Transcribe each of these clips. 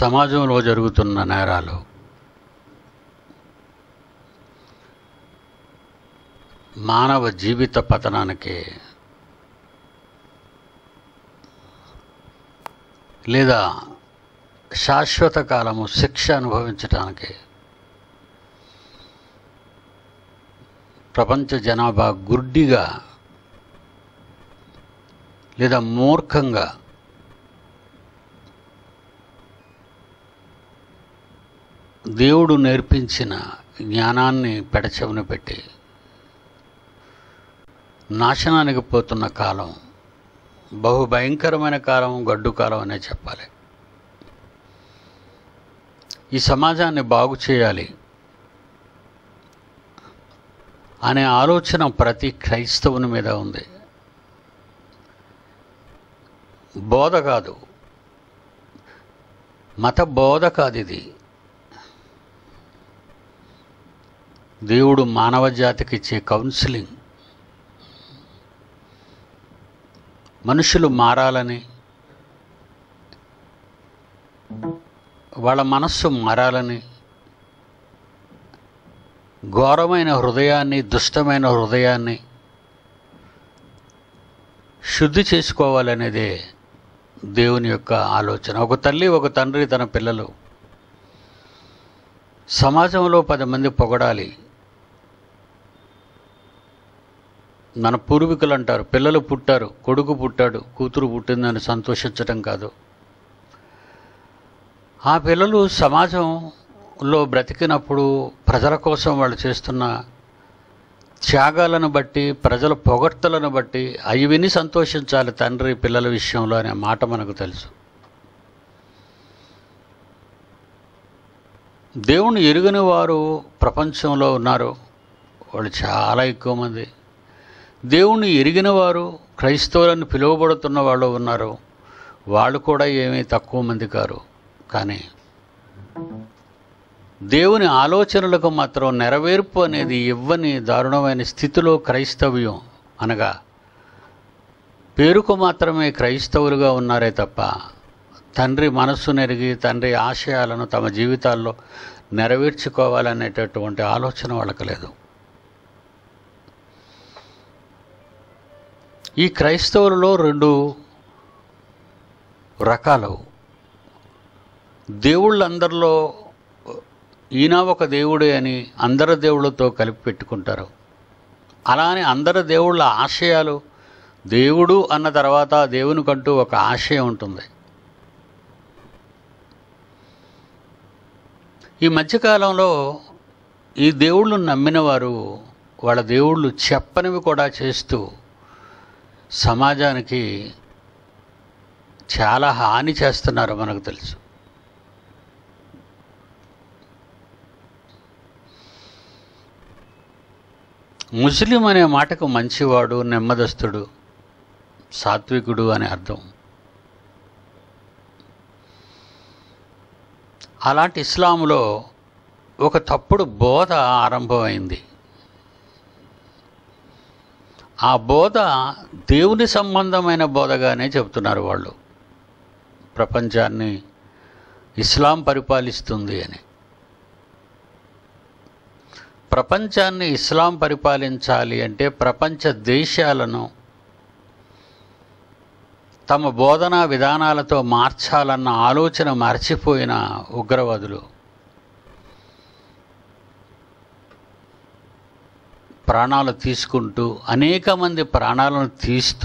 సమాజంలో జరుగుతున్న నేరాలు మానవ జీవిత పతనానికి లేదా శాశ్వత కాలము శిక్ష అనుభవించటానికి ప్రపంచ జనాభా గుడ్డిగా లేదా మూర్ఖంగా దేవుడు నేర్పించిన జ్ఞానాన్ని పెడచెవిన పెట్టి నాశనానికి పోతున్న కాలం బహు భయంకరమైన కాలం గడ్డు కాలం అనే చెప్పాలి ఈ సమాజాన్ని బాగు చేయాలి అనే ఆలోచన ప్రతి క్రైస్తవుని మీద ఉంది బోధ కాదు మత బోధ కాదు ఇది దేవుడు మానవ జాతికి ఇచ్చే కౌన్సిలింగ్ మనుషులు మారాలని వాళ్ళ మనస్సు మారాలని ఘోరమైన హృదయాన్ని దుష్టమైన హృదయాన్ని శుద్ధి చేసుకోవాలనేదే దేవుని యొక్క ఆలోచన ఒక తల్లి ఒక తండ్రి తన పిల్లలు సమాజంలో పది మంది పొగడాలి మన పూర్వీకులు అంటారు పిల్లలు పుట్టారు కొడుకు పుట్టాడు కూతురు పుట్టిందని సంతోషించటం కాదు ఆ పిల్లలు సమాజంలో బ్రతికినప్పుడు ప్రజల కోసం వాళ్ళు చేస్తున్న త్యాగాలను బట్టి ప్రజల పొగడ్తలను బట్టి అవి విని సంతోషించాలి తండ్రి పిల్లల విషయంలో అనే మాట మనకు తెలుసు దేవుని ఎరుగని వారు ప్రపంచంలో ఉన్నారు వాళ్ళు చాలా ఎక్కువ మంది దేవుణ్ణి ఎరిగిన వారు క్రైస్తవులను పిలువబడుతున్న వాళ్ళు ఉన్నారు వాళ్ళు కూడా ఏమీ తక్కువ మంది కారు కానీ దేవుని ఆలోచనలకు మాత్రం నెరవేర్పు అనేది ఇవ్వని దారుణమైన స్థితిలో క్రైస్తవ్యం అనగా పేరుకు మాత్రమే క్రైస్తవులుగా ఉన్నారే తప్ప తండ్రి మనస్సు నెరిగి తండ్రి ఆశయాలను తమ జీవితాల్లో నెరవేర్చుకోవాలనేటటువంటి ఆలోచన వాళ్ళకి లేదు ఈ క్రైస్తవులలో రెండు రకాలు దేవుళ్ళందరిలో ఈయన ఒక దేవుడే అని అందరి దేవుళ్ళతో కలిపి పెట్టుకుంటారు అలానే అందరి దేవుళ్ళ ఆశయాలు దేవుడు అన్న తర్వాత దేవునికంటూ ఒక ఆశయం ఉంటుంది ఈ మధ్యకాలంలో ఈ దేవుళ్ళు నమ్మిన వారు వాళ్ళ దేవుళ్ళు చెప్పనివి కూడా చేస్తూ సమాజానికి చాలా హాని చేస్తున్నారు మనకు తెలుసు ముస్లిం అనే మాటకు మంచివాడు నెమ్మదస్తుడు సాత్వికుడు అని అర్థం అలాంటి ఇస్లాంలో ఒక తప్పుడు బోధ ఆరంభమైంది ఆ బోధ దేవుని సంబంధమైన బోధగానే చెబుతున్నారు వాళ్ళు ప్రపంచాన్ని ఇస్లాం పరిపాలిస్తుంది అని ప్రపంచాన్ని ఇస్లాం పరిపాలించాలి అంటే ప్రపంచ దేశాలను తమ బోధనా విధానాలతో మార్చాలన్న ఆలోచన మర్చిపోయిన ఉగ్రవాదులు ప్రాణాలు తీసుకుంటూ అనేక మంది ప్రాణాలను తీస్తూ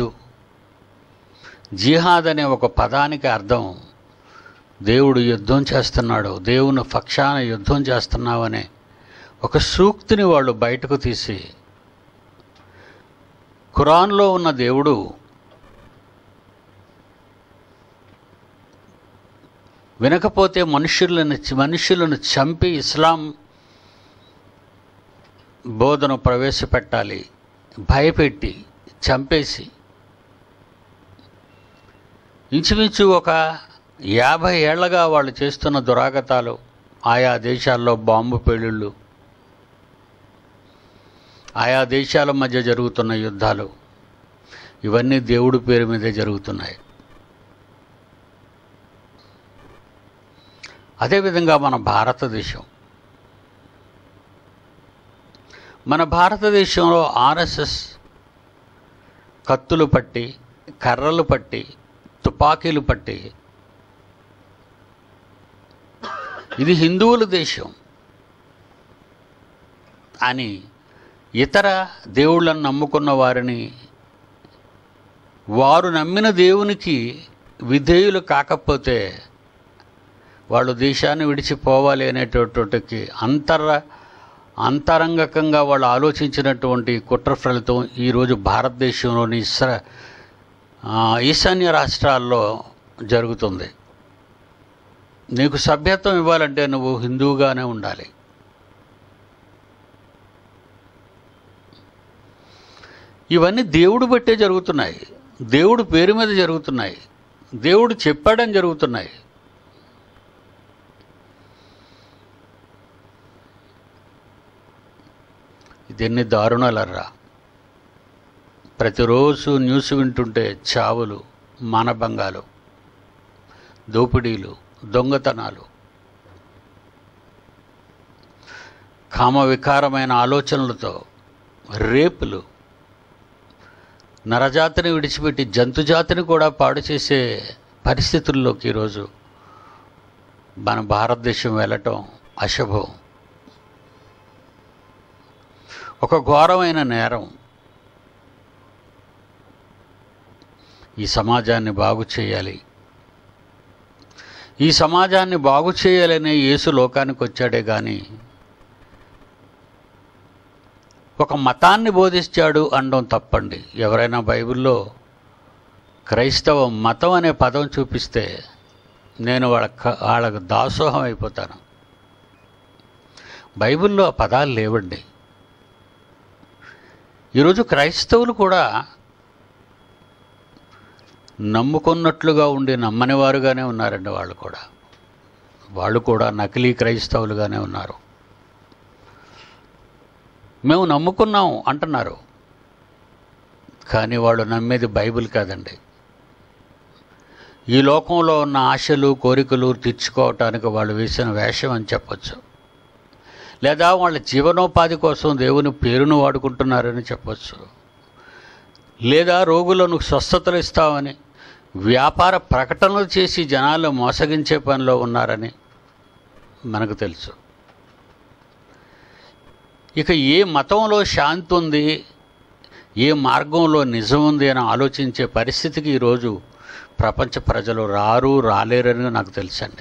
జిహాద్ అనే ఒక పదానికి అర్థం దేవుడు యుద్ధం చేస్తున్నాడు దేవుని పక్షాన యుద్ధం చేస్తున్నావనే ఒక సూక్తిని వాళ్ళు బయటకు తీసి ఖురాన్లో ఉన్న దేవుడు వినకపోతే మనుషులను మనుషులను చంపి ఇస్లాం బోధను ప్రవేశపెట్టాలి భయపెట్టి చంపేసి ఇంచుమించు ఒక యాభై ఏళ్లగా వాళ్ళు చేస్తున్న దురాగతాలు ఆయా దేశాల్లో బాంబు పేలుళ్ళు ఆయా దేశాల మధ్య జరుగుతున్న యుద్ధాలు ఇవన్నీ దేవుడి పేరు మీదే జరుగుతున్నాయి అదేవిధంగా మన భారతదేశం మన భారతదేశంలో ఆర్ఎస్ఎస్ కత్తులు పట్టి కర్రలు పట్టి తుపాకీలు పట్టి ఇది హిందువుల దేశం అని ఇతర దేవుళ్ళను నమ్ముకున్న వారిని వారు నమ్మిన దేవునికి విధేయులు కాకపోతే వాళ్ళు దేశాన్ని విడిచిపోవాలి అనేటటువంటికి అంతర అంతరంగకంగా వాళ్ళు ఆలోచించినటువంటి కుట్ర ఫలితం ఈరోజు భారతదేశంలోని ఇస్ర ఆ, ఈశాన్య రాష్ట్రాల్లో జరుగుతుంది నీకు సభ్యత్వం ఇవ్వాలంటే నువ్వు హిందువుగానే ఉండాలి ఇవన్నీ దేవుడు బట్టే జరుగుతున్నాయి దేవుడు పేరు మీద జరుగుతున్నాయి దేవుడు చెప్పాడని జరుగుతున్నాయి ఇదెన్ని దారుణాలర్రా ప్రతిరోజు న్యూస్ వింటుంటే చావులు మానభంగాలు దోపిడీలు దొంగతనాలు కామ వికారమైన ఆలోచనలతో రేపులు నరజాతిని విడిచిపెట్టి జంతుజాతిని కూడా పాడు చేసే పరిస్థితుల్లోకి ఈరోజు మన భారతదేశం వెళ్ళటం అశుభం ఒక ఘోరమైన నేరం ఈ సమాజాన్ని బాగు చేయాలి ఈ సమాజాన్ని బాగు చేయాలనే యేసు లోకానికి వచ్చాడే కానీ ఒక మతాన్ని బోధించాడు అనడం తప్పండి ఎవరైనా బైబిల్లో క్రైస్తవ మతం అనే పదం చూపిస్తే నేను వాళ్ళ క- వాళ్ళకు దాసోహం అయిపోతాను బైబిల్లో ఆ పదాలు లేవండి ఈరోజు క్రైస్తవులు కూడా నమ్ముకున్నట్లుగా ఉండి నమ్మని వారుగానే ఉన్నారండి వాళ్ళు కూడా వాళ్ళు కూడా నకిలీ క్రైస్తవులుగానే ఉన్నారు మేము నమ్ముకున్నాం అంటున్నారు కానీ వాళ్ళు నమ్మేది బైబిల్ కాదండి ఈ లోకంలో ఉన్న ఆశలు కోరికలు తీర్చుకోవటానికి వాళ్ళు వేసిన వేషం అని చెప్పొచ్చు లేదా వాళ్ళ జీవనోపాధి కోసం దేవుని పేరును వాడుకుంటున్నారని చెప్పొచ్చు లేదా రోగులను స్వస్థతలు ఇస్తామని వ్యాపార ప్రకటనలు చేసి జనాలు మోసగించే పనిలో ఉన్నారని మనకు తెలుసు ఇక ఏ మతంలో శాంతి ఉంది ఏ మార్గంలో నిజం ఉంది అని ఆలోచించే పరిస్థితికి ఈరోజు ప్రపంచ ప్రజలు రారు రాలేరని నాకు తెలుసండి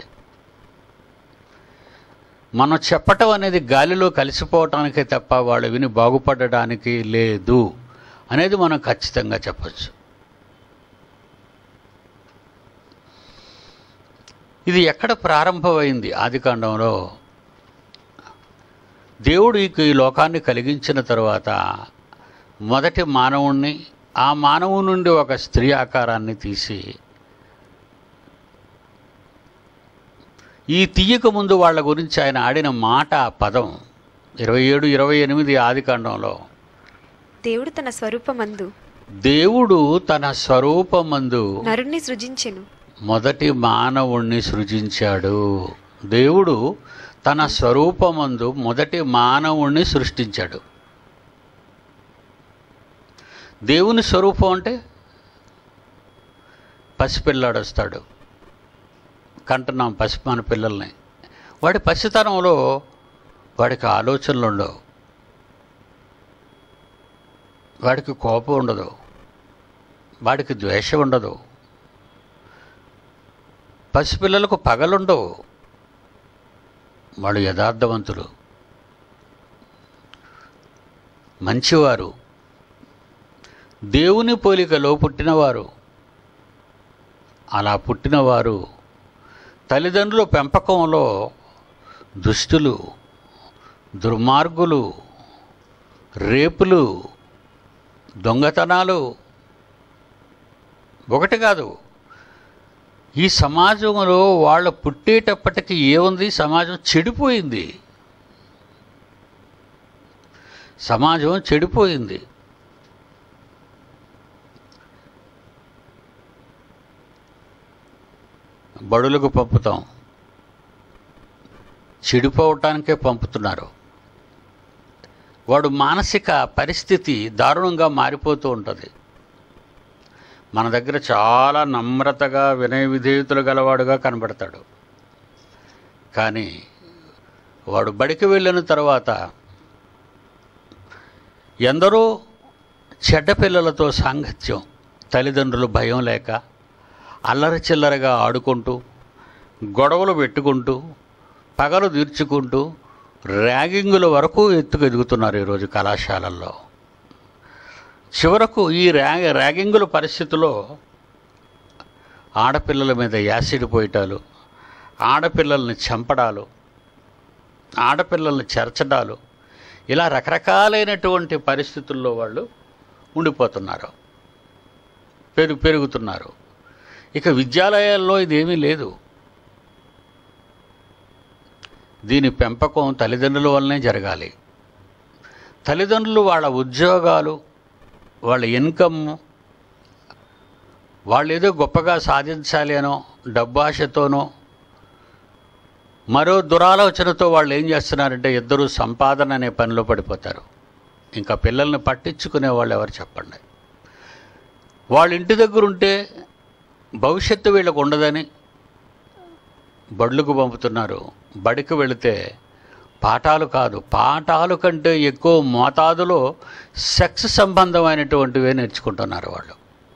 మనం చెప్పటం అనేది గాలిలో కలిసిపోవటానికే తప్ప వాళ్ళు విని బాగుపడడానికి లేదు అనేది మనం ఖచ్చితంగా చెప్పచ్చు ఇది ఎక్కడ ప్రారంభమైంది ఆదికాండంలో దేవుడు ఈ ఈ లోకాన్ని కలిగించిన తరువాత మొదటి మానవుణ్ణి ఆ మానవు నుండి ఒక స్త్రీ ఆకారాన్ని తీసి ఈ తీయక ముందు వాళ్ళ గురించి ఆయన ఆడిన మాట ఆ పదం ఇరవై ఏడు ఇరవై ఎనిమిది ఆదికాండంలో దేవుడు తన స్వరూపమందు దేవుడు తన స్వరూపమందు నరుణ్ణి సృజించెను మొదటి మానవుణ్ణి సృజించాడు దేవుడు తన స్వరూపమందు మొదటి మానవుణ్ణి సృష్టించాడు దేవుని స్వరూపం అంటే పసిపిల్లాడు వస్తాడు కంటున్నాం పసిమాన పిల్లల్ని వాడి పసితనంలో వాడికి ఆలోచనలు ఉండవు వాడికి కోపం ఉండదు వాడికి ద్వేషం ఉండదు పసిపిల్లలకు పగలుండవు వాళ్ళు యథార్థవంతులు మంచివారు దేవుని పోలికలో పుట్టినవారు అలా పుట్టినవారు తల్లిదండ్రుల పెంపకంలో దుష్టులు దుర్మార్గులు రేపులు దొంగతనాలు ఒకటి కాదు ఈ సమాజంలో వాళ్ళు పుట్టేటప్పటికి ఏముంది సమాజం చెడిపోయింది సమాజం చెడిపోయింది బడులకు పంపుతాం చెడిపోవటానికే పంపుతున్నారు వాడు మానసిక పరిస్థితి దారుణంగా మారిపోతూ ఉంటుంది మన దగ్గర చాలా నమ్రతగా వినయ విధేయతలు గలవాడుగా కనబడతాడు కానీ వాడు బడికి వెళ్ళిన తర్వాత ఎందరో చెడ్డ పిల్లలతో సాంగత్యం తల్లిదండ్రులు భయం లేక అల్లరి చిల్లరగా ఆడుకుంటూ గొడవలు పెట్టుకుంటూ పగలు తీర్చుకుంటూ ర్యాగింగుల వరకు ఎత్తుకు ఎదుగుతున్నారు ఈరోజు కళాశాలల్లో చివరకు ఈ ర్యా ర్యాగింగుల పరిస్థితిలో ఆడపిల్లల మీద యాసిడ్ పోయటాలు ఆడపిల్లల్ని చంపడాలు ఆడపిల్లల్ని చెరచడాలు ఇలా రకరకాలైనటువంటి పరిస్థితుల్లో వాళ్ళు ఉండిపోతున్నారు పెరుగు పెరుగుతున్నారు ఇక విద్యాలయాల్లో ఇదేమీ లేదు దీని పెంపకం తల్లిదండ్రుల వల్లనే జరగాలి తల్లిదండ్రులు వాళ్ళ ఉద్యోగాలు వాళ్ళ ఇన్కమ్ వాళ్ళు ఏదో గొప్పగా సాధించాలి అనో డబ్బాశతోనో మరో దురాలోచనతో వాళ్ళు ఏం చేస్తున్నారంటే ఇద్దరు సంపాదన అనే పనిలో పడిపోతారు ఇంకా పిల్లల్ని పట్టించుకునే వాళ్ళు ఎవరు చెప్పండి వాళ్ళ ఇంటి దగ్గర ఉంటే భవిష్యత్తు వీళ్ళకు ఉండదని బడులకు పంపుతున్నారు బడికి వెళితే పాఠాలు కాదు పాఠాలు కంటే ఎక్కువ మోతాదులో సెక్స్ సంబంధమైనటువంటివే నేర్చుకుంటున్నారు వాళ్ళు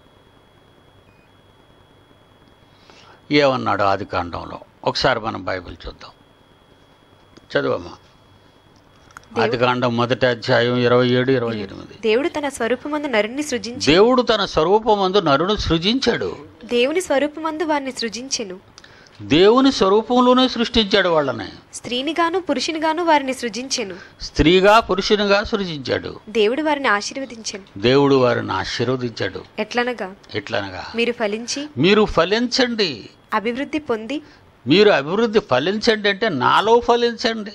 ఏమన్నాడు ఆది కాండంలో ఒకసారి మనం బైబిల్ చూద్దాం చదువమ్మా ఆది కాండం మొదటి అధ్యాయం ఇరవై ఏడు ఇరవై ఎనిమిది దేవుడు తన స్వరూపమందు నరుని సృజించి దేవుడు తన స్వరూపమందు నరుని సృజించాడు దేవుని స్వరూపమందు వారిని సృజించెను దేవుని స్వరూపంలోనే సృష్టించాడు వాళ్ళని స్త్రీనిగాను పురుషునిగాను వారిని సృజించెను స్త్రీగా పురుషునిగా సృజించాడు దేవుడు వారిని ఆశీర్వదించెను దేవుడు వారిని ఆశీర్వదించాడు ఎట్లనగా ఎట్లనగా మీరు ఫలించి మీరు ఫలించండి అభివృద్ధి పొంది మీరు అభివృద్ధి ఫలించండి అంటే నాలో ఫలించండి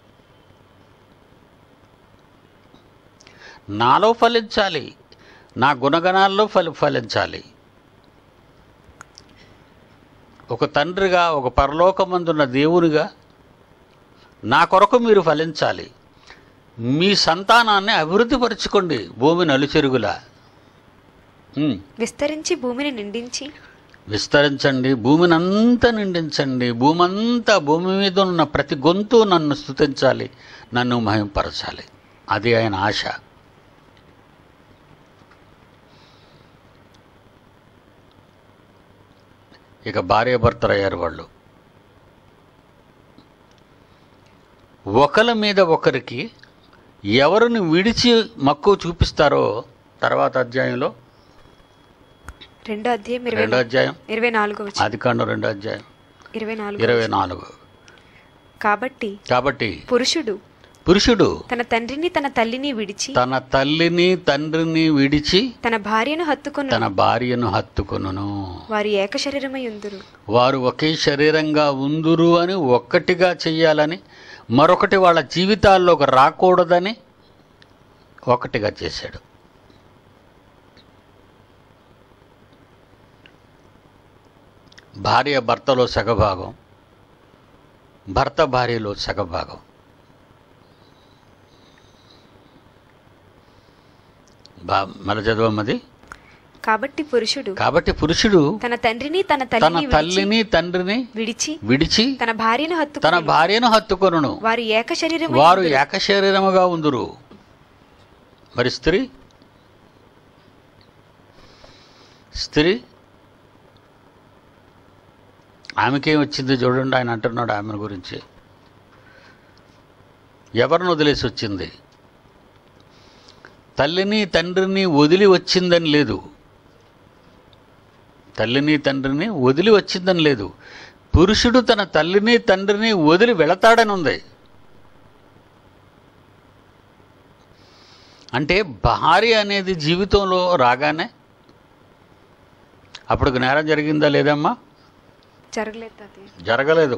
నాలో ఫలించాలి నా గుణగణాల్లో ఫలి ఫలించాలి ఒక తండ్రిగా ఒక పరలోకమందున్న దేవునిగా నా కొరకు మీరు ఫలించాలి మీ సంతానాన్ని అభివృద్ధి పరచుకోండి భూమి నలుచెరుగులా ఉమ్. విస్తరించి భూమిని నిండించి విస్తరించండి భూమిని అంతా నిండించండి భూమి అంతా భూమి మీద ఉన్న ప్రతి గొంతు నన్ను స్తుతించాలి నన్ను మహింపరచాలి అది ఆయన ఆశ ఇక భార్యాభర్తలయ్యారు వాళ్ళు ఒకరి మీద ఒకరికి ఎవరిని విడిచి మక్కువ చూపిస్తారో తర్వాత అధ్యాయంలో రెండో అధ్యాయం ఇరవై రెండో అధ్యాయం ఇరవై నాలుగో వచ్చి ఆదికాండం రెండో అధ్యాయం ఇరవై నాలుగు ఇరవై నాలుగు కాబట్టి కాబట్టి పురుషుడు పురుషుడు తన తండ్రిని తన తల్లిని విడిచి తన తల్లిని తండ్రిని విడిచి తన భార్యను హత్తుకొను తన భార్యను హత్తుకొనును వారు ఏక శరీరమై ఉందురు వారు ఒకే శరీరంగా ఉందురు అని ఒక్కటిగా చెయ్యాలని మరొకటి వాళ్ళ జీవితాల్లోకి రాకూడదని ఒకటిగా చేశాడు భార్య భర్తలో సగభాగం భర్త భార్యలో సగభాగం బా మన చదవమ్మది కాబట్టి పురుషుడు కాబట్టి పురుషుడు తన తండ్రిని తన తన తల్లిని విడిచి తల్లిని తండ్రిని విడిచి విడిచి తన భార్యను తన హత్తుకొను భార్యను హత్తుకొనును వారు ఏక శరీరమై వారు ఉందురు. ఏకశరీరముగా ఉందురు మరి స్త్రీ స్త్రీ ఆమెకేం వచ్చింది చూడండి ఆయన అంటున్నాడు ఆమె గురించి ఎవరిని వదిలేసి వచ్చింది తల్లిని తండ్రిని వదిలి వచ్చిందని లేదు తల్లిని తండ్రిని వదిలి వచ్చిందని లేదు పురుషుడు తన తల్లిని తండ్రిని వదిలి వెళతాడని ఉంది అంటే భార్య అనేది జీవితంలో రాగానే అప్పుడు నేరం జరిగిందా లేదమ్మా జరగలేదు తాతయ్య జరగలేదు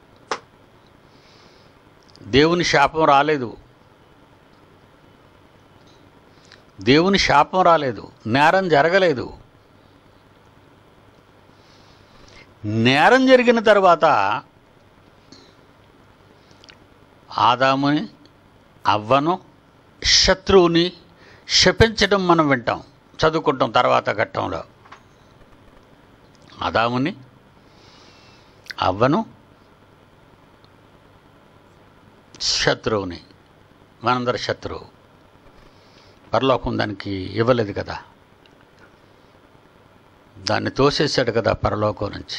దేవుని శాపం రాలేదు దేవుని శాపం రాలేదు నేరం జరగలేదు నేరం జరిగిన తర్వాత ఆదాముని అవ్వను శత్రువుని శపించడం మనం వింటాం చదువుకుంటాం తర్వాత ఘట్టంలో ఆదాముని అవ్వను శత్రువుని మనందరి శత్రువు పరలోకం దానికి ఇవ్వలేదు కదా దాన్ని తోసేశాడు కదా పరలోకం నుంచి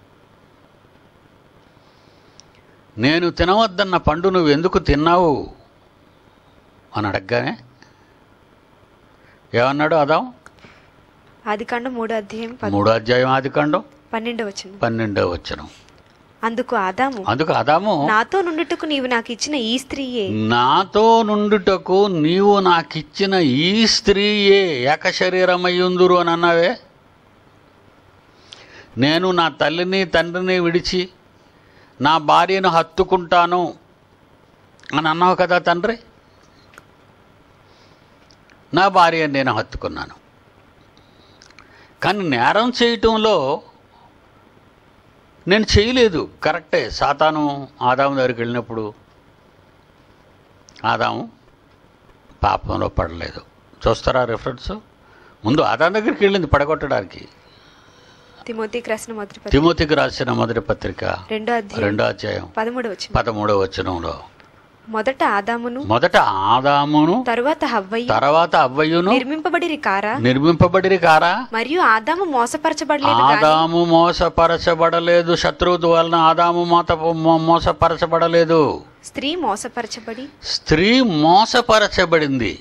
నేను తినవద్దన్న పండు నువ్వు ఎందుకు తిన్నావు అని అడగగానే ఏమన్నాడు అదాం ఆది కాండం మూడో అధ్యాయం పద- మూడో అధ్యాయం ఆది కాండం పన్నెండో వచనం పన్నెండో వచ్చనం అందుకు ఆదాము అందుకు అదాము నాతో నుండుటకు నీవు నాకు ఇచ్చిన ఈ స్త్రీయే నాతో నుండుటకు నీవు నాకిచ్చిన ఈ స్త్రీయే ఏకశరీరమయ్యుందురు అని అన్నావే నేను నా తల్లిని తండ్రిని విడిచి నా భార్యను హత్తుకుంటాను అని అన్నావు కదా తండ్రి నా భార్యను నేను హత్తుకున్నాను కానీ నేరం చేయటంలో నేను చేయలేదు కరెక్టే సాతాను ఆదాము దగ్గరికి వెళ్ళినప్పుడు ఆదాము పాపంలో పడలేదు చూస్తారా రిఫరెన్స్ ముందు ఆదాం దగ్గరికి వెళ్ళింది పడగొట్టడానికి తిమోతికి రాసిన మొదటి పత్రిక తిమోతికి రాసిన మొదటి పత్రిక రెండో అధ్యాయం రెండో అధ్యాయం పదమూడో వచనం పదమూడవ వచనంలో మొదట ఆదామును మొదట ఆదామును తరువాత హవ్వయ్య తర్వాత అవ్వయును నిర్మింపబడిరి కారా నిర్మింపబడిరి కారా మరియు ఆదాము మోసపరచబడలేదు గాని ఆదాము మోసపరచబడలేదు శత్రువు వలన ఆదాము మోత మో- మోసపరచబడలేదు స్త్రీ మోసపరచబడి స్త్రీ మోసపరచబడింది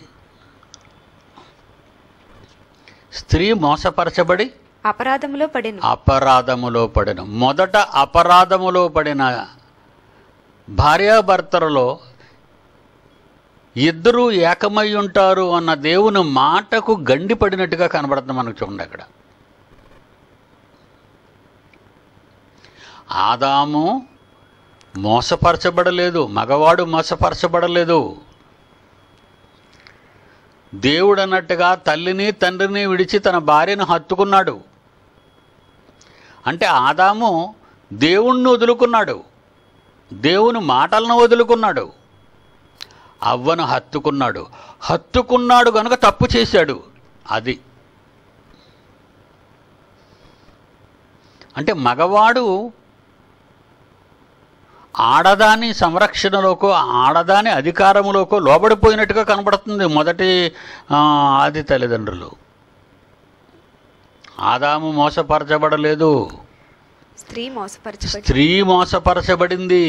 స్త్రీ మోసపరచబడి అపరాధములో పడెను అపరాధములో పడిన మొదట అపరాధములో పడిన భార్యాభర్తలలో ఇద్దరూ ఏకమై ఉంటారు అన్న దేవుని మాటకు గండి పడినట్టుగా కనబడుతుంది మనకు చూడండి అక్కడ ఆదాము మోసపరచబడలేదు మగవాడు మోసపరచబడలేదు దేవుడు అన్నట్టుగా తల్లిని తండ్రిని విడిచి తన భార్యను హత్తుకున్నాడు అంటే ఆదాము దేవుణ్ణి వదులుకున్నాడు దేవుని మాటలను వదులుకున్నాడు అవ్వను హత్తుకున్నాడు హత్తుకున్నాడు కనుక తప్పు చేశాడు అది అంటే మగవాడు ఆడదాని సంరక్షణలోకో ఆడదాని అధికారములోకో లోబడిపోయినట్టుగా కనబడుతుంది మొదటి ఆ, ఆది తల్లిదండ్రులు ఆదాము మోసపరచబడలేదు స్త్రీ మోసపరచబడి స్త్రీ మోసపరచబడింది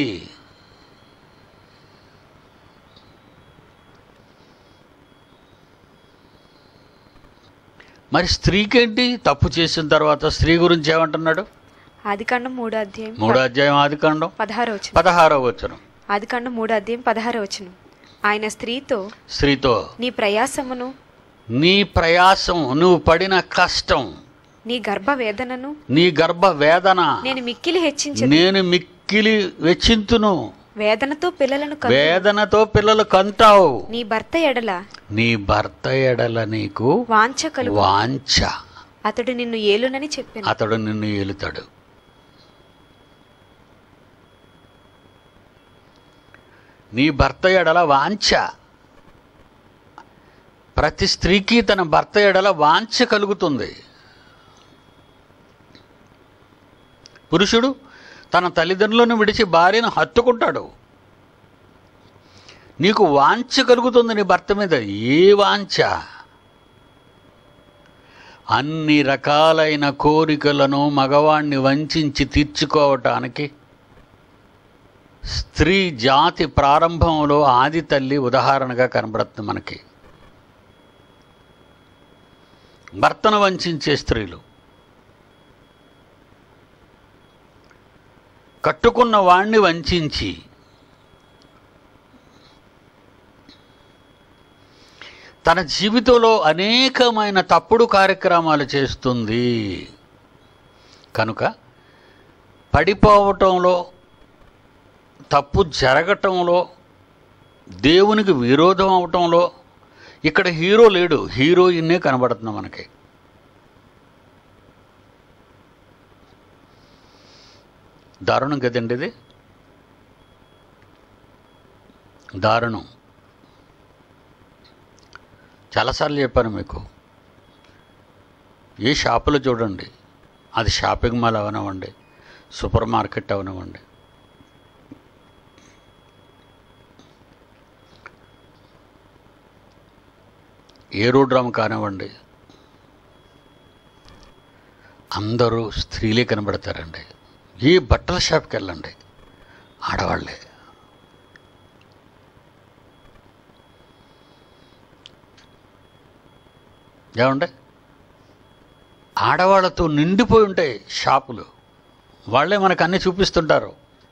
మరి స్త్రీకేంటి తప్పు చేసిన తర్వాత స్త్రీ గురించి ఏమంటున్నాడు ఆదికాండం మూడో అధ్యాయం మూడో అధ్యాయం ఆదికాండం పదహారో వచనం పదహారో వచ్చను ఆదికాండం మూడో అధ్యాయం పదహారో వచనం ఆయన స్త్రీతో స్త్రీతో నీ ప్రయాసమును నీ ప్రయాసం నువ్వు పడిన కష్టం నీ గర్భ వేదనను నీ గర్భ వేదన నేను మిక్కిలి హెచ్చించదు నేను మిక్కిలి వెచ్చింతును వేదనతో పిల్లలను కను వేదనతో పిల్లలు కంటావు నీ భర్త ఎడల నీ భర్త ఎడల నీకు వాంఛ కలుగు వాంఛ అతడు నిన్ను ఏలునని చెప్పాను అతడు నిన్ను ఏలుతాడు నీ భర్త ఎడల వాంఛ ప్రతి స్త్రీకి తన భర్త ఎడల వాంఛ కలుగుతుంది పురుషుడు తన తల్లిదండ్రులను విడిచి భార్యను హత్తుకుంటాడు నీకు వాంఛ కలుగుతుంది నీ భర్త మీద ఏ వాంఛ అన్ని రకాలైన కోరికలను మగవాణ్ణి వంచించి తీర్చుకోవటానికి స్త్రీ జాతి ప్రారంభంలో ఆది తల్లి ఉదాహరణగా కనబడుతుంది మనకి భర్తను వంచే స్త్రీలు కట్టుకున్న వాణ్ణి వంచించి తన జీవితంలో అనేకమైన తప్పుడు కార్యక్రమాలు చేస్తుంది కనుక పడిపోవటంలో తప్పు జరగటంలో దేవునికి విరోధం అవటంలో ఇక్కడ హీరో లేడు హీరోయిన్నే కనబడుతుంది మనకి దారుణం కదండి ఇది దారుణం చాలాసార్లు చెప్పాను మీకు ఏ షాపులో చూడండి అది షాపింగ్ మాల్ అవనివ్వండి సూపర్ మార్కెట్ అవనివ్వండి ఏ రోడ్ రామ్ కానివ్వండి అందరూ స్త్రీలే కనబడతారండి ఏ బట్టల షాప్కి వెళ్ళండి ఆడవాళ్ళే ఏమండి ఆడవాళ్ళతో నిండిపోయి ఉంటాయి షాపులు వాళ్ళే మనకు అన్నీ చూపిస్తుంటారు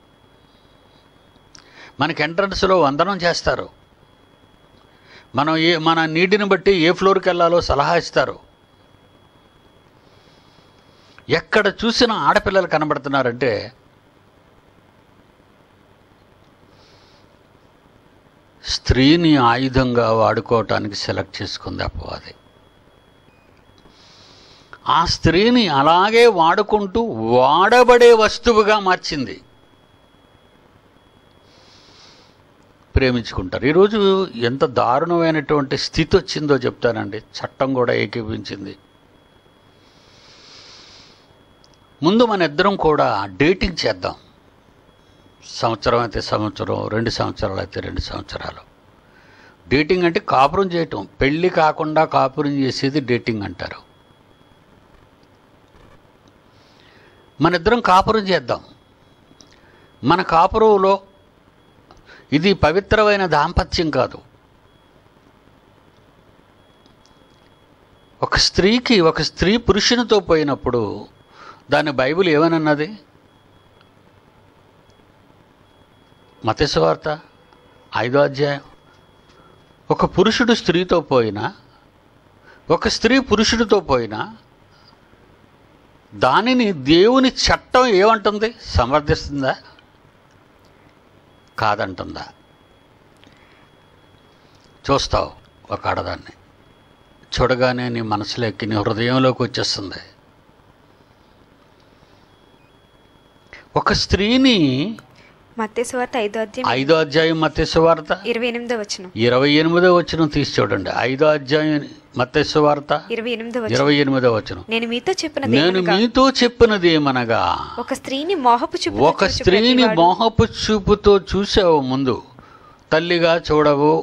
మనకి ఎంట్రన్స్లో వందనం చేస్తారు మనం ఏ మన నీటిని బట్టి ఏ ఫ్లోర్కి వెళ్ళాలో సలహా ఇస్తారు ఎక్కడ చూసినా ఆడపిల్లలు కనబడుతున్నారంటే స్త్రీని ఆయుధంగా వాడుకోవటానికి సెలెక్ట్ చేసుకుంది అపవాది ఆ స్త్రీని అలాగే వాడుకుంటూ వాడబడే వస్తువుగా మార్చింది ప్రేమించుకుంటారు ఈరోజు ఎంత దారుణమైనటువంటి స్థితి వచ్చిందో చెప్తానండి చట్టం కూడా ఏకీపించింది ముందు మన ఇద్దరం కూడా డేటింగ్ చేద్దాం సంవత్సరం అయితే సంవత్సరం రెండు సంవత్సరాలు అయితే రెండు సంవత్సరాలు డేటింగ్ అంటే కాపురం చేయటం పెళ్ళి కాకుండా కాపురం చేసేది డేటింగ్ అంటారు మన ఇద్దరం కాపురం చేద్దాం మన కాపురంలో ఇది పవిత్రమైన దాంపత్యం కాదు ఒక స్త్రీకి ఒక స్త్రీ పురుషునితో పోయినప్పుడు దాని బైబిల్ ఏమనన్నది మతేశ్వార్త ఐదో అధ్యాయం ఒక పురుషుడు స్త్రీతో పోయినా ఒక స్త్రీ పురుషుడితో పోయినా దానిని దేవుని చట్టం ఏమంటుంది సమర్థిస్తుందా కాదంటుందా చూస్తావు ఒక ఆడదాన్ని చూడగానే నీ మనసులోకి నీ హృదయంలోకి వచ్చేస్తుంది ఒక స్త్రీని మత్తేశ్వార్త ఐదో అధ్యాయం ఐదో అధ్యాయం మత్స్యవార్త ఇరవై ఎనిమిదో వచనం ఇరవై ఎనిమిదో వచ్చిన తీసి చూడండి ఐదో అధ్యాయం మత్స్యవార్త ఇరవై ఎనిమిదో వచనం ఇరవై ఎనిమిదో వచ్చిన నేను మీతో చెప్పినది నేను ఏమనగా, మీతో చెప్పినది ఏమనగా ఒక స్త్రీని మోహపు చూపు ఒక స్త్రీని మోహపు చూపుతో చూసావు ముందు తల్లిగా చూడవు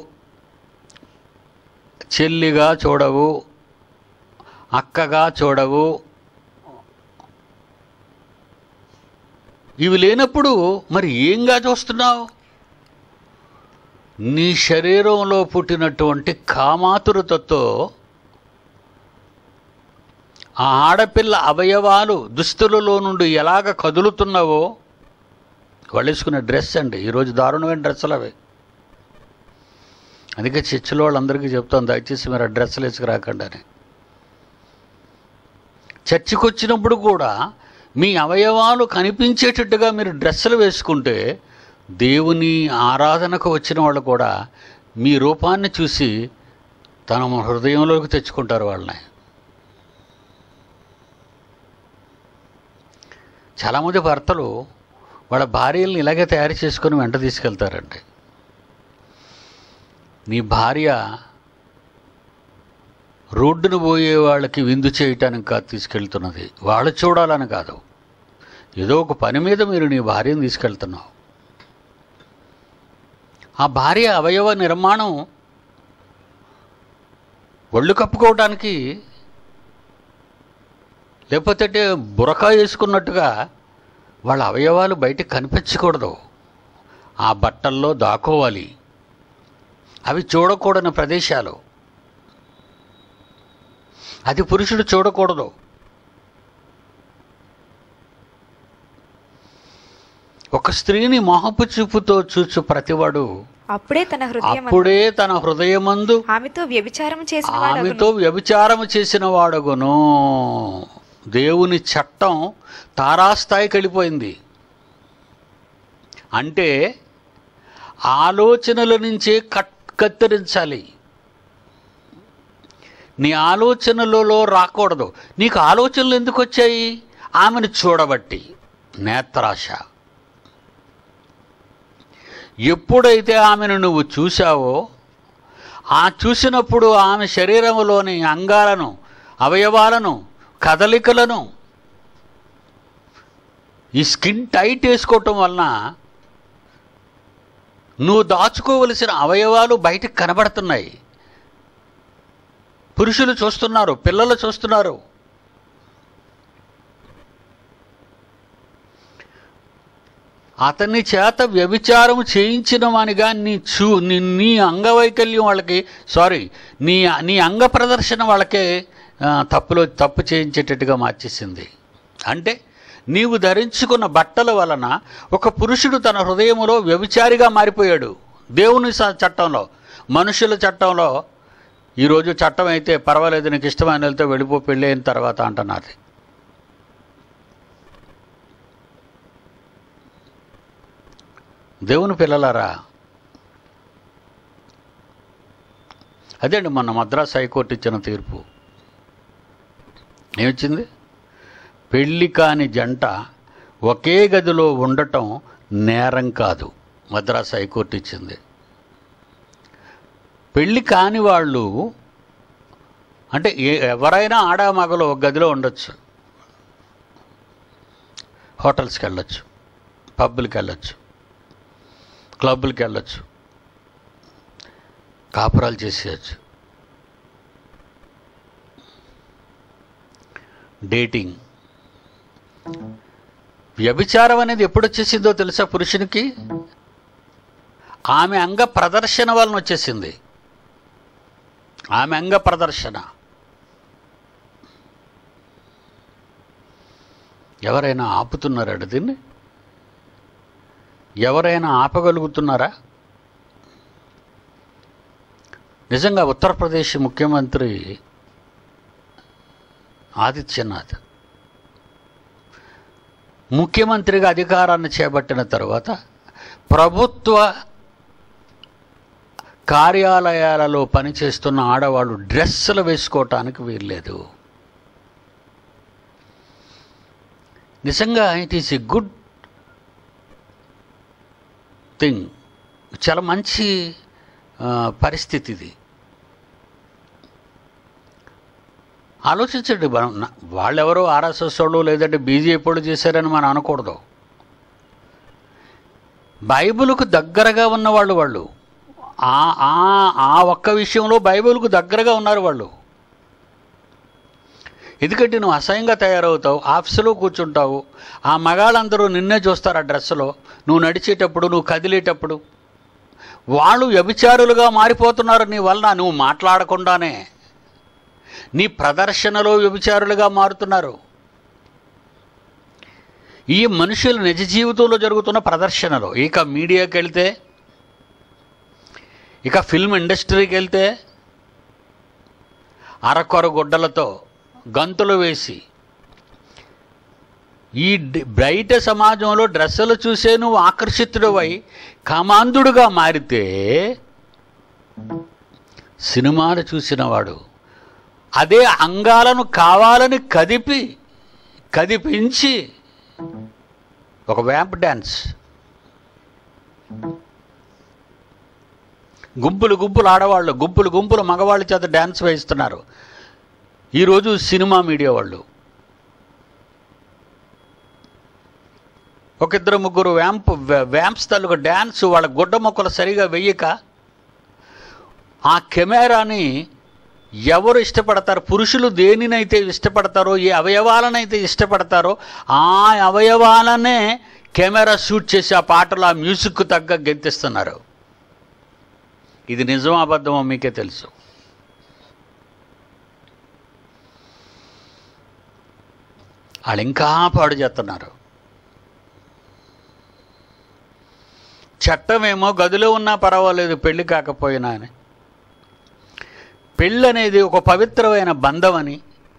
చెల్లిగా చూడవు అక్కగా చూడవు ఇవి లేనప్పుడు మరి ఏంగా చూస్తున్నావు నీ శరీరంలో పుట్టినటువంటి కామాతురతతో ఆ ఆడపిల్ల అవయవాలు దుస్తులలో నుండి ఎలాగ కదులుతున్నావో వాళ్ళు వేసుకునే డ్రెస్ అండి ఈరోజు దారుణమైన డ్రెస్సులు అవి అందుకే చర్చిలో వాళ్ళందరికీ చెప్తాను దయచేసి మీరు ఆ డ్రెస్సులు వేసుకురాకండి అని చర్చికి వచ్చినప్పుడు కూడా మీ అవయవాలు కనిపించేటట్టుగా మీరు డ్రెస్సులు వేసుకుంటే దేవుని ఆరాధనకు వచ్చిన వాళ్ళు కూడా మీ రూపాన్ని చూసి తన హృదయంలోకి తెచ్చుకుంటారు వాళ్ళని చాలామంది భర్తలు వాళ్ళ భార్యల్ని ఇలాగే తయారు చేసుకొని వెంట తీసుకెళ్తారండి నీ భార్య రోడ్డును పోయే వాళ్ళకి విందు చేయటానికి కాదు తీసుకెళ్తున్నది వాళ్ళు చూడాలని కాదు ఏదో ఒక పని మీద మీరు నీ భార్యను తీసుకెళ్తున్నావు ఆ భార్య అవయవ నిర్మాణం ఒళ్ళు కప్పుకోవడానికి లేకపోతే అంటే బురకా వేసుకున్నట్టుగా వాళ్ళ అవయవాలు బయటకు కనిపించకూడదు ఆ బట్టల్లో దాక్కోవాలి అవి చూడకూడని ప్రదేశాలు అది పురుషుడు చూడకూడదు ఒక స్త్రీని మోహపు చూపుతో చూచు ప్రతివాడు అప్పుడే తన హృదయం అప్పుడే తన హృదయమందు ఆమెతో వ్యభిచారం చేసిన ఆమెతో వ్యభిచారము చేసిన వాడగును దేవుని చట్టం తారాస్థాయికి వెళ్ళిపోయింది అంటే ఆలోచనల నుంచే కట్ కత్తిరించాలి నీ ఆలోచనలలో రాకూడదు నీకు ఆలోచనలు ఎందుకు వచ్చాయి ఆమెను చూడబట్టి నేత్రాశ ఎప్పుడైతే ఆమెను నువ్వు చూశావో ఆ చూసినప్పుడు ఆమె శరీరంలోని అంగాలను అవయవాలను కదలికలను ఈ స్కిన్ టైట్ వేసుకోవటం వలన నువ్వు దాచుకోవలసిన అవయవాలు బయటకు కనబడుతున్నాయి పురుషులు చూస్తున్నారు పిల్లలు చూస్తున్నారు అతని చేత వ్యభిచారం చేయించిన వానిగా నీ చూ నీ నీ అంగవైకల్యం వాళ్ళకి సారీ నీ నీ అంగ ప్రదర్శన వాళ్ళకే ఆ, తప్పులో తప్పు చేయించేటట్టుగా మార్చేసింది అంటే నీవు ధరించుకున్న బట్టల వలన ఒక పురుషుడు తన హృదయములో వ్యభిచారిగా మారిపోయాడు దేవుని స- చట్టంలో మనుషుల చట్టంలో ఈరోజు చట్టం అయితే పర్వాలేదు నీకు ఇష్టమైన వెళ్తే వెళ్ళిపో పెళ్ళి అయిన తర్వాత అంటున్నది దేవుని పిల్లలారా అదేండి మొన్న మద్రాస్ హైకోర్టు ఇచ్చిన తీర్పు ఏమిచ్చింది పెళ్ళి కాని జంట ఒకే గదిలో ఉండటం నేరం కాదు మద్రాస్ హైకోర్టు ఇచ్చింది పెళ్ళి కాని వాళ్ళు అంటే ఏ- ఎవరైనా ఆడా మగలు ఒక గదిలో ఉండొచ్చు హోటల్స్కి వెళ్ళొచ్చు పబ్బులకి వెళ్ళొచ్చు క్లబ్బులకి వెళ్ళొచ్చు కాపురాలు చేసేయచ్చు డేటింగ్ వ్యభిచారం అనేది ఎప్పుడు వచ్చేసిందో తెలుసా పురుషునికి ఆమె అంగ ప్రదర్శన వలన వచ్చేసింది ఆమె అంగ ప్రదర్శన ఎవరైనా ఆపుతున్నారా దీన్ని ఎవరైనా ఆపగలుగుతున్నారా నిజంగా ఉత్తరప్రదేశ్ ముఖ్యమంత్రి ఆదిత్యనాథ్ ముఖ్యమంత్రిగా అధికారాన్ని చేపట్టిన తర్వాత ప్రభుత్వ కార్యాలయాలలో పనిచేస్తున్న ఆడవాళ్ళు డ్రెస్సులు వేసుకోవటానికి వీల్లేదు నిజంగా it is a good thing చాలా మంచి ఆ, పరిస్థితి ఇది ఆలోచించండి మనం నా- వాళ్ళెవరో ఆర్ఎస్ఎస్ వాళ్ళు లేదంటే బీజేపీ వాళ్ళు చేశారని మనం అనకూడదు బైబిల్కు దగ్గరగా ఉన్నవాళ్ళు వాళ్ళు ఆ ఆ- ఆ ఒక్క విషయంలో బైబిల్కు దగ్గరగా ఉన్నారు వాళ్ళు ఎందుకంటే నువ్వు అసహ్యంగా తయారవుతావు ఆఫీసులో కూర్చుంటావు ఆ మగాళ్ళందరూ నిన్నే చూస్తారు ఆ డ్రెస్సులో నువ్వు నడిచేటప్పుడు నువ్వు కదిలేటప్పుడు వాళ్ళు వ్యభిచారులుగా మారిపోతున్నారు నీ వలన నువ్వు మాట్లాడకుండానే నీ ప్రదర్శనలో వ్యభిచారులుగా మారుతున్నారు ఈ మనుషుల నిజ జీవితంలో జరుగుతున్న ప్రదర్శనలో ఇక మీడియాకి వెళ్తే ఇక ఫిల్మ్ ఇండస్ట్రీకి వెళ్తే అరకొర గుడ్డలతో గంతులు వేసి ఈ డ్- బయట సమాజంలో డ్రెస్సులు చూసే నువ్వు ఆకర్షితుడవై కామాంధుడుగా మారితే సినిమాలు చూసినవాడు అదే అంగాలను కావాలని కదిపి కదిపించి ఒక వ్యాంప్ డ్యాన్స్ గుంపులు గుంపులు ఆడవాళ్ళు గుంపులు గుంపులు మగవాళ్ళ చేత డ్యాన్స్ వేయిస్తున్నారు ఈరోజు సినిమా మీడియా వాళ్ళు ఒక ఇద్దరు ముగ్గురు వ్యాంప్ వ్యాంప్స్ తాలూకు డ్యాన్స్ వాళ్ళ గుడ్డ మొక్కలు సరిగా వెయ్యక ఆ కెమెరాని ఎవరు ఇష్టపడతారు పురుషులు దేనినైతే ఇష్టపడతారో ఏ అవయవాలనైతే ఇష్టపడతారో ఆ అవయవాలనే కెమెరా షూట్ చేసి ఆ పాటలు ఆ మ్యూజిక్కు తగ్గ గెంతిస్తున్నారు ఇది నిజం అబద్ధమో మీకే తెలుసు వాళ్ళు ఇంకా పాడు చేస్తున్నారు చట్టమేమో గదిలో ఉన్నా పర్వాలేదు పెళ్లి కాకపోయినా అని పెళ్ళి అనేది ఒక పవిత్రమైన బంధం అని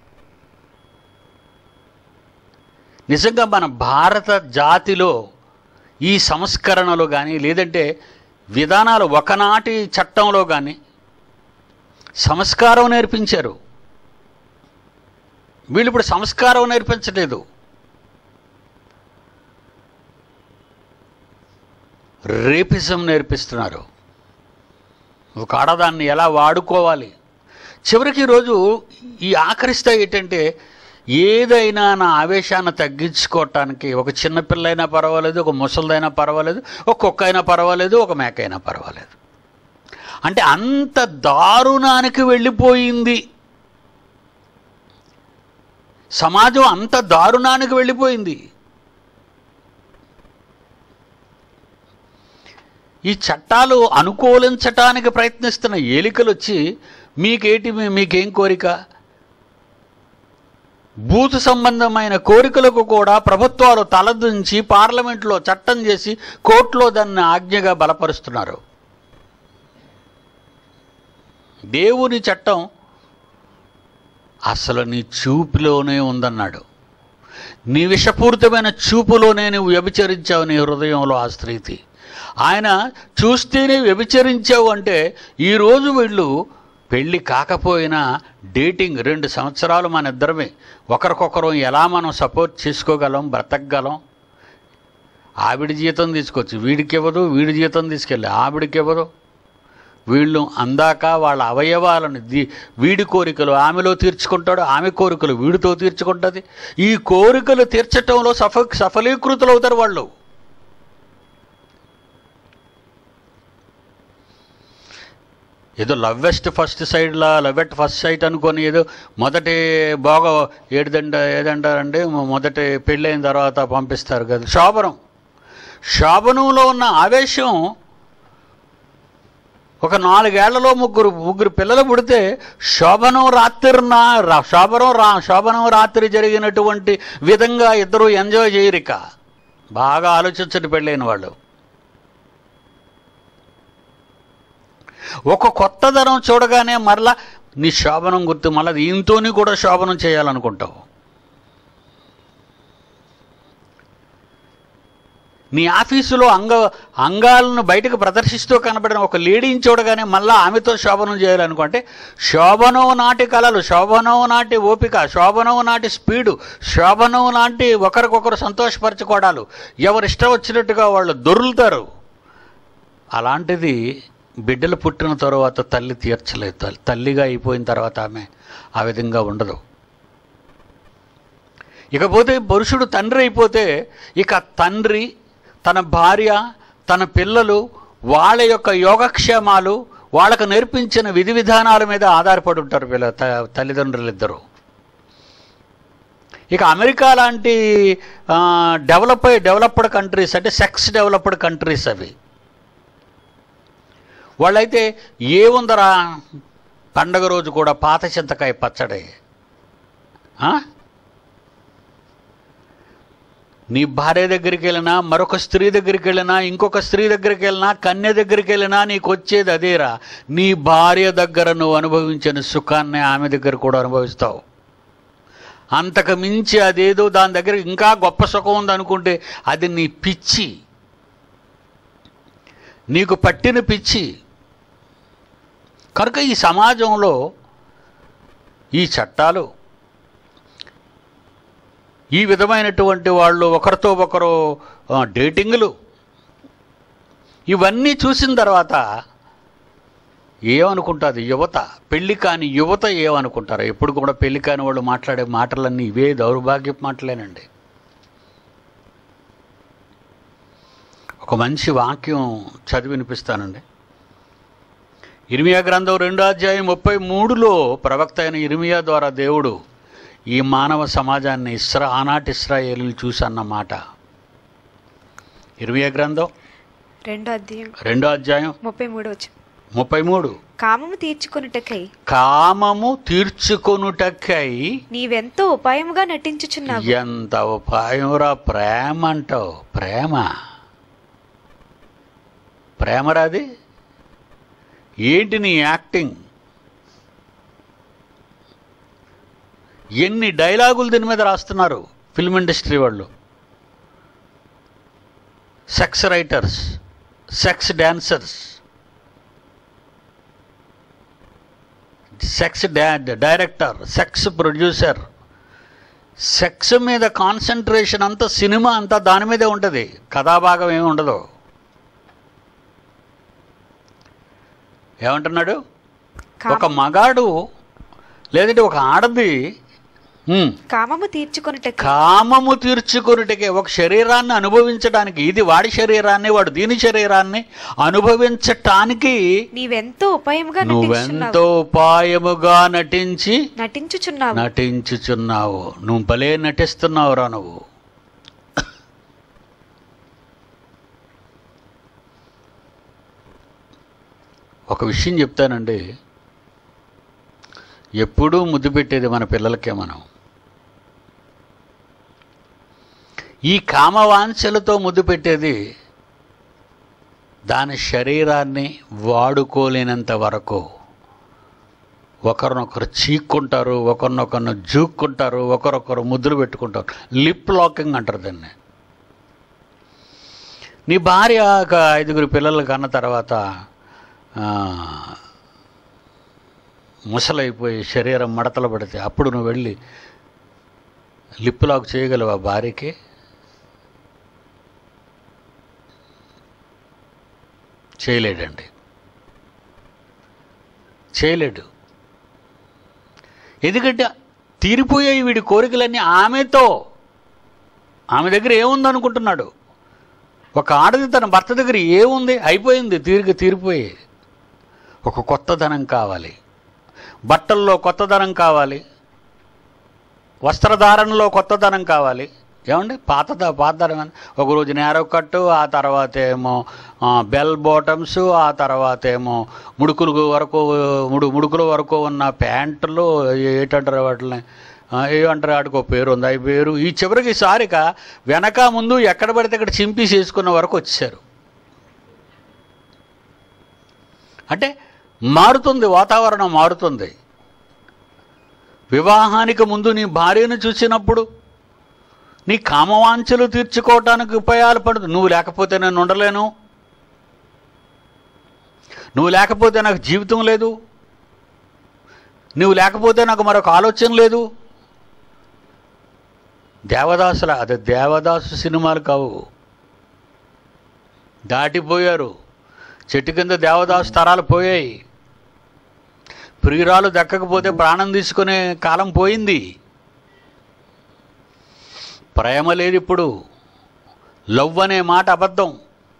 నిజంగా మన భారత జాతిలో ఈ సంస్కరణలు కానీ లేదంటే విధానాలు ఒకనాటి చట్టంలో కానీ సంస్కారం నేర్పించారు వీళ్ళు ఇప్పుడు సంస్కారం నేర్పించలేదు రేపిజం నేర్పిస్తున్నారు ఒక ఆడదాన్ని ఎలా వాడుకోవాలి చివరికి ఈరోజు ఈ ఆఖరిస్తా ఏంటంటే ఏదైనా నా ఆవేశాన్ని తగ్గించుకోవటానికి ఒక చిన్న పిల్లైనా పర్వాలేదు ఒక ముసలిదైనా పర్వాలేదు ఒక కుక్క అయినా పర్వాలేదు ఒక మేక అయినా పర్వాలేదు అంటే అంత దారుణానికి వెళ్ళిపోయింది సమాజం అంత దారుణానికి వెళ్ళిపోయింది ఈ చట్టాలు అనుకూలించటానికి ప్రయత్నిస్తున్న ఏలికలు వచ్చి మీకేటి మీ- మీకేం కోరిక బూత్ సంబంధమైన కోరికలకు కూడా ప్రభుత్వాలు తలదించి పార్లమెంట్లో చట్టం చేసి కోర్టులో దాన్ని ఆజ్ఞగా బలపరుస్తున్నారు దేవుని చట్టం అసలు నీ చూపులోనే ఉందన్నాడు నీ విషపూరితమైన చూపులోనే నువ్వు వ్యభిచరించావు నీ హృదయంలో ఆ స్త్రీతి ఆయన చూస్తేనే వ్యభిచరించావు అంటే ఈరోజు వీళ్ళు పెళ్ళి కాకపోయినా డేటింగ్ రెండు సంవత్సరాలు మన ఇద్దరమే ఒకరికొకరు ఎలా మనం సపోర్ట్ చేసుకోగలం బ్రతకగలం ఆవిడ జీతం తీసుకొచ్చి వీడికి ఇవ్వదు వీడి జీతం తీసుకెళ్ళి ఆవిడికి ఇవ్వదు వీళ్ళు అందాక వాళ్ళ అవయవాలను ది వీడి కోరికలు ఆమెలో తీర్చుకుంటాడు ఆమె కోరికలు వీడితో తీర్చుకుంటుంది ఈ కోరికలు తీర్చటంలో సఫ సఫలీకృతులు అవుతారు వాళ్ళు ఏదో లవ్వెస్ట్ ఫస్ట్ సైడ్లా లవ్ ఎట్ ఫస్ట్ సైట్ అనుకొని ఏదో మొదటి బాగా ఏడుదండ ఏదంటారంటే మొదటి పెళ్ళైన తర్వాత పంపిస్తారు కదా శోభనం శోభనంలో ఉన్న ఆవేశం ఒక నాలుగేళ్లలో ముగ్గురు ముగ్గురు పిల్లలు పుడితే శోభనం రాత్రిన రా- శోభనం రా శోభనం రాత్రి జరిగినటువంటి విధంగా ఇద్దరు ఎంజాయ్ చేయరిక బాగా ఆలోచించండి పెళ్ళైన వాళ్ళు ఒక కొత్త ధనం చూడగానే మరలా నీ శోభనం గుర్తు మళ్ళీ దీంతోని కూడా శోభనం చేయాలనుకుంటావు నీ ఆఫీసులో అంగ అంగాలను బయటకు ప్రదర్శిస్తూ కనబడిన ఒక లేడీని చూడగానే మళ్ళీ ఆమెతో శోభనం చేయాలనుకుంటే శోభనం నాటి కళలు శోభనం నాటి ఓపిక శోభనం నాటి స్పీడు శోభనం నాటి ఒకరికొకరు సంతోషపరచుకోవడాలు ఎవరు ఇష్టం వచ్చినట్టుగా వాళ్ళు దొర్లుతారు అలాంటిది బిడ్డలు పుట్టిన తర్వాత తల్లి తీర్చలేదు తల్లి- తల్లిగా అయిపోయిన తర్వాత ఆమె ఆ విధంగా ఉండదు ఇకపోతే పురుషుడు తండ్రి అయిపోతే ఇక తండ్రి తన భార్య తన పిల్లలు వాళ్ళ యొక్క యోగక్షేమాలు వాళ్ళకు నేర్పించిన విధి విధానాల మీద ఆధారపడి ఉంటారు వీళ్ళ త తల్లిదండ్రులు ఇద్దరు ఇక అమెరికా లాంటి డెవలప్ డెవలప్డ్ కంట్రీస్ అంటే సెక్స్ డెవలప్డ్ కంట్రీస్ అవి వాళ్ళైతే ఏముందరా పండగ రోజు కూడా పాత చింతకాయ పచ్చడి ఆ? నీ భార్య దగ్గరికి వెళ్ళినా మరొక స్త్రీ దగ్గరికి వెళ్ళినా ఇంకొక స్త్రీ దగ్గరికి వెళ్ళినా కన్య దగ్గరికి వెళ్ళినా నీకు వచ్చేది అదేరా నీ భార్య దగ్గర నువ్వు అనుభవించిన సుఖాన్ని ఆమె దగ్గర కూడా అనుభవిస్తావు అంతకు మించి అదేదో దాని దగ్గర ఇంకా గొప్ప సుఖం ఉందనుకుంటే అది నీ పిచ్చి నీకు పట్టిన పిచ్చి కనుక ఈ సమాజంలో ఈ చట్టాలు ఈ విధమైనటువంటి వాళ్ళు ఒకరితో ఒకరు ఆ, డేటింగ్లు ఇవన్నీ చూసిన తర్వాత ఏమనుకుంటుంది యువత పెళ్లి కాని యువత ఏమనుకుంటారు ఎప్పుడు కూడా పెళ్లి కాని వాళ్ళు మాట్లాడే మాటలన్నీ ఇవే దౌర్భాగ్య మాటలేనండి ఒక మంచి వాక్యం చదివి వినిపిస్తానండి ఇర్మియా గ్రంథం రెండో అధ్యాయం ముప్పై మూడులో ప్రవక్త అయిన ఇర్మియా ద్వారా దేవుడు ఈ మానవ సమాజాన్ని ఇస్రా ఆనాటి ఇస్రాయేలీలు చూసి అన్న మాట ఇర్మియా గ్రంథం రెండో అధ్యాయం రెండో అధ్యాయం ముప్పై మూడు వచ్చు ముప్పై మూడు కామము తీర్చుకొనుటకై కామము తీర్చుకొనుటకై నీవెంతో ఉపాయముగా నటించుచున్నావు ఎంత ఉపాయంరా ప్రేమ అంటావు ప్రేమ ప్రేమరాది ఏంటి నీ యాక్టింగ్ ఎన్ని డైలాగులు దీని మీద రాస్తున్నారు ఫిల్మ్ ఇండస్ట్రీ వాళ్ళు sex writers sex dancers sex director sex producer sex మీద కాన్సన్ట్రేషన్ అంతా సినిమా అంతా దాని మీదే ఉంటుంది కథాభాగం ఏమి ఉండదు ఏమంటున్నాడు కామ- ఒక మగాడు లేదంటే ఒక ఆడది ఉమ్, కామము తీర్చుకొనుటకి కామము తీర్చుకొనుటకే ఒక శరీరాన్ని అనుభవించడానికి ఇది వాడి శరీరాన్ని వాడు దీని శరీరాన్ని అనుభవించటానికి నీవెంతో ఉపాయముగా నటించుచున్నావు నువ్వెంతో ఉపాయముగా నటించి నటించుచున్నావు నటించుచున్నావు నువ్వు భలే నటిస్తున్నావురా నువ్వు ఒక విషయం చెప్తానండి ఎప్పుడూ ముద్దు పెట్టేది మన పిల్లలకే మనం ఈ కామవాంఛలతో ముద్దు పెట్టేది దాని శరీరాన్ని వాడుకోలేనంత వరకు ఒకరినొకరు చీక్కుంటారు ఒకరినొకరిని జూక్కుంటారు ఒకరొకరు ముద్దులు పెట్టుకుంటారు లిప్ లాకింగ్ అంటారు దాన్ని నీ భార్య ఒక ఐదుగురు పిల్లలు కన్న తర్వాత ఆ, ముసలైపోయి శరీరం మడతలు పడితే అప్పుడు నువ్వు వెళ్ళి లిప్ లాక్ చేయగలవా భార్యకి చేయలేడండి చేయలేడు ఎందుకంటే తీరిపోయాయి వీడి కోరికలన్నీ ఆమెతో ఆమె దగ్గర ఏముంది అనుకుంటున్నాడు ఒక ఆడది తన భర్త దగ్గర ఏముంది అయిపోయింది తీరిక తీరిపోయి ఒక కొత్తదనం కావాలి బట్టల్లో కొత్తదనం కావాలి వస్త్రధారణలో కొత్తదనం కావాలి ఏమండి పాత పాతదనం అని ఒకరోజు నేరో కట్టు ఆ తర్వాత ఏమో ఆ, బెల్ బాటమ్స్ ఆ తర్వాత ఏమో ముడుకులు వరకు ముడు ముడుకుల వరకు ఉన్న ప్యాంటులు ఏటంటారు వాటిని ఆ, ఏమంటారు వాటికి ఒక పేరు ఉంది ఆ పేరు ఈ చివరికి సారిక వెనక ముందు ఎక్కడ పడితే అక్కడ చింపేసి వేసుకున్న వరకు వచ్చారు అంటే మారుతుంది వాతావరణం మారుతుంది వివాహానికి ముందు నీ భార్యను చూసినప్పుడు నీ కామవాంఛలు తీర్చుకోవటానికి ఉపాయాలు పడదు నువ్వు లేకపోతే నేను ఉండలేను నువ్వు లేకపోతే నాకు జీవితం లేదు నువ్వు లేకపోతే నాకు మరొక ఆలోచన లేదు దేవదాసుల అది దేవదాసు సినిమాలు కావు దాటిపోయారు చెట్టు కింద దేవదాసు తరాలు పోయాయి ప్రియురాలు దక్కకపోతే ప్రాణం తీసుకునే కాలం పోయింది ప్రేమ లేదు ఇప్పుడు లవ్ అనే మాట అబద్ధం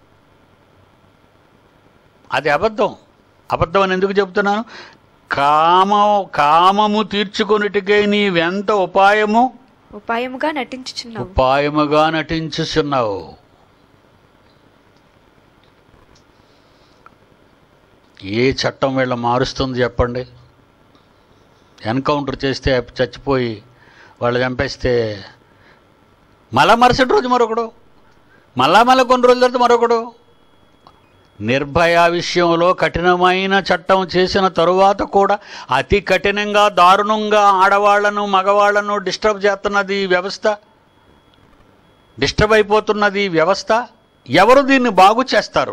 అది అబద్ధం అబద్ధం అని ఎందుకు చెప్తున్నాను కామ కామము తీర్చుకొనుటికే నీవెంత ఉపాయము ఉపాయముగా నటించుచున్నావు ఉపాయముగా నటించుచున్నావు ఏ చట్టం వీళ్ళ మారుస్తుంది చెప్పండి ఎన్కౌంటర్ చేస్తే చచ్చిపోయి వాళ్ళు చంపేస్తే మళ్ళా మరుసటి రోజు మరొకడు మళ్ళా మళ్ళీ కొన్ని రోజుల తర్వాత మరొకడు నిర్భయ విషయంలో కఠినమైన చట్టం చేసిన తరువాత కూడా అతి కఠినంగా దారుణంగా ఆడవాళ్లను మగవాళ్లను డిస్టర్బ్ చేస్తున్నది ఈ వ్యవస్థ డిస్టర్బ్ అయిపోతున్నది ఈ వ్యవస్థ ఎవరు దీన్ని బాగు చేస్తారు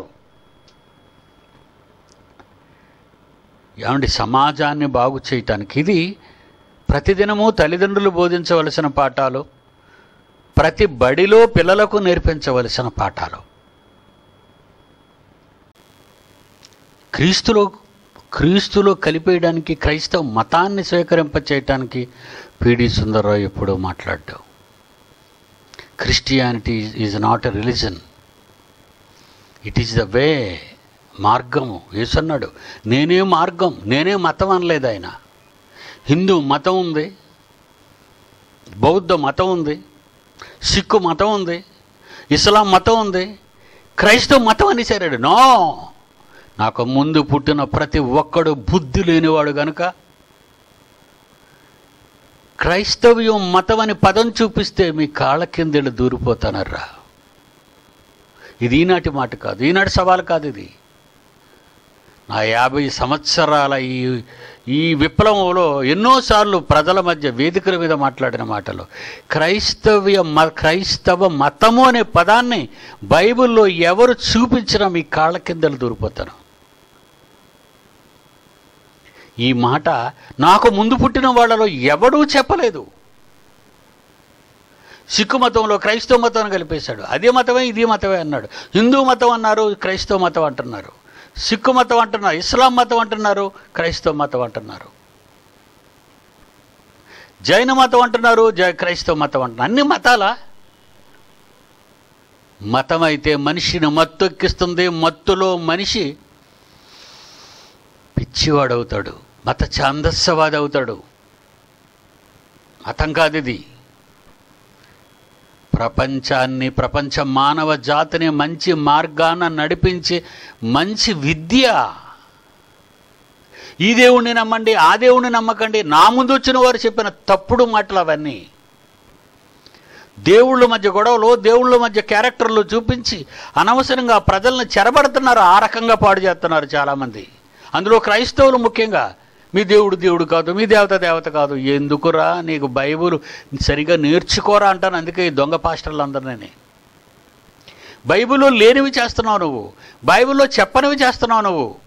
ఏమండి సమాజాన్ని బాగు చేయటానికి ఇది ప్రతిదినము తల్లిదండ్రులు బోధించవలసిన పాఠాలు ప్రతి బడిలో పిల్లలకు నేర్పించవలసిన పాఠాలు క్రీస్తులో క్రీస్తులో కలిపేయడానికి క్రైస్తవ మతాన్ని స్వీకరింపచేయటానికి పిడి సుందరరావు ఎప్పుడూ మాట్లాడ్డావు Christianity is not a religion it is the way మార్గము యేసన్నాడు నేనే మార్గం నేనే మతం అనలేదు ఆయన హిందూ మతం ఉంది బౌద్ధ మతం ఉంది సిక్కు మతం ఉంది ఇస్లాం మతం ఉంది క్రైస్తవ మతం అని సరాడు నో నాకు ముందు పుట్టిన ప్రతి ఒక్కడు బుద్ధి లేనివాడు గనుక క్రైస్తవ్యం మతం అని పదం చూపిస్తే మీ కాళ్ళ కిందెళ్ళు దూరిపోతానర్రా ఇది ఈనాటి మాట కాదు ఈనాటి సవాల్ కాదు ఇది నా యాభై సంవత్సరాల ఈ ఈ విప్లవంలో ఎన్నోసార్లు ప్రజల మధ్య వేదికల మీద మాట్లాడిన మాటలు క్రైస్తవ్య మ క్రైస్తవ మతము అనే పదాన్ని బైబిల్లో ఎవరు చూపించినా మీ కాళ్ళ కిందలు దూరిపోతాను ఈ మాట నాకు ముందు పుట్టిన వాళ్ళలో ఎవడూ చెప్పలేదు సిక్కు మతంలో క్రైస్తవ మతం కలిపేశాడు అదే మతమే ఇది మతమే అన్నాడు హిందూ మతం అన్నారు క్రైస్తవ మతం అంటున్నారు సిక్కు మతం అంటున్నారు ఇస్లాం మతం అంటున్నారు క్రైస్తవ మతం అంటున్నారు జైన మతం అంటున్నారు జై క్రైస్తవ మతం అంటున్నారు అన్ని మతాలా మతం అయితే మనిషిని మత్తు ఎక్కిస్తుంది మత్తులో మనిషి పిచ్చివాడవుతాడు మత ఛాందస్సవాది అవుతాడు మతం కాదు ఇది ప్రపంచాన్ని ప్రపంచ మానవ జాతిని మంచి మార్గాన నడిపించి మంచి విద్య ఈ దేవుణ్ణి నమ్మండి ఆ దేవుణ్ణి నమ్మకండి నా ముందు వచ్చిన వారు చెప్పిన తప్పుడు మాటలు అవన్నీ దేవుళ్ళ మధ్య గొడవలు దేవుళ్ళ మధ్య క్యారెక్టర్లు చూపించి అనవసరంగా ప్రజలను చెరబడుతున్నారు ఆ రకంగా పాడు చేస్తున్నారు చాలామంది అందులో క్రైస్తవులు ముఖ్యంగా మీ దేవుడు దేవుడు కాదు మీ దేవత దేవత కాదు ఎందుకురా నీకు బైబుల్ సరిగా నేర్చుకోరా అంటాను అందుకే ఈ దొంగ పాస్టర్లు అందరినీ బైబిల్లో లేనివి చేస్తున్నావు నువ్వు బైబిల్లో చెప్పనివి చేస్తున్నావు నువ్వు